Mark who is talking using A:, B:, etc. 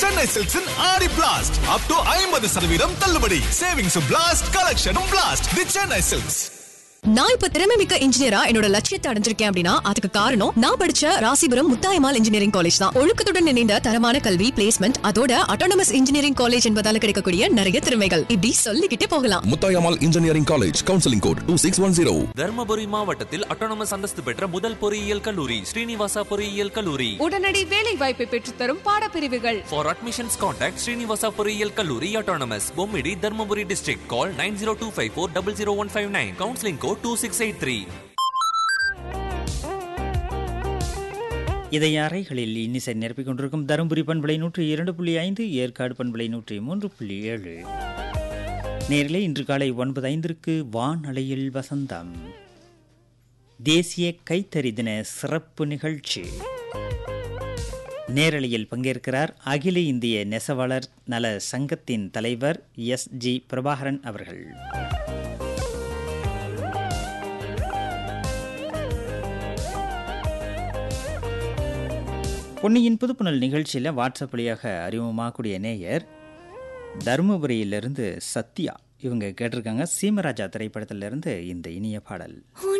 A: சென்னை சில்க்ஸின் ஆடி blast up to ஐம்பது சதவீதம் தள்ளுபடி சேவிங்ஸும் பிளாஸ்ட் கலெக்ஷனும் பிளாஸ்ட் தி சென்னை சில்க்ஸ்
B: நான் இப்ப திறமை மிக்க இன்ஜினியரா என்னோட லட்சியத்தை அடைஞ்சிருக்கேன் அப்படின்னா அதுக்கு காரணம் நான் படிச்ச ராசிபுரம் முத்தாயமால் இன்ஜினியரிங் காலேஜ் தான் ஒழுக்கத்துடன் இணைந்த தரமான கல்வி பிளேஸ்மெண்ட் அதோட அட்டானமஸ் இன்ஜினியரிங் காலேஜ் என்பதால கிடைக்கக்கூடிய நிறைய திறமைகள் இப்படி சொல்லிக்கிட்டே போகலாம்
C: Muthayammal engineering college counselling code two six one zero
D: Dharmapuri மாவட்டத்தில் அட்டானமஸ் அந்தஸ்து பெற்ற முதல் பொறியியல் கல்லூரி ஸ்ரீனிவாசா பொறியியல் கல்லூரி
E: உடனடி வேலை வாய்ப்பை பெற்றுத்தரும் பாடப்பிரிவுகள்
D: For admissions, contact Srinivasa பொறியியல் கல்லூரி autonomous Bommidi Dharmapuri district. Call 90254 Counseling code 2683.
F: இதய அறைகளில் இன்னிசை நிரப்பிக் கொண்டிருக்கும் தருமபுரி பண்பலை நூற்றி இரண்டு புள்ளி ஐந்து ஏற்காடு பண்பலை நூற்றி மூன்று புள்ளி ஏழு நேரிலே இன்று காலை ஒன்பது ஐந்திற்கு வானலையில் வசந்தம் தேசிய கைத்தறி தின சிறப்பு நிகழ்ச்சி நேரலையில் பங்கேற்கிறார் அகில இந்திய நெசவாளர் நல சங்கத்தின் தலைவர் எஸ் ஜி பிரபாகரன் அவர்கள் பொன்னியின் புதுப்புணல் நிகழ்ச்சியில் வாட்ஸ்அப் வழியாக அறிமுகமாகக்கூடிய நேயர் தருமபுரியிலிருந்து சத்யா இவங்க கேட்டிருக்காங்க சீமராஜா திரைப்படத்திலிருந்து இந்த இனிய பாடல்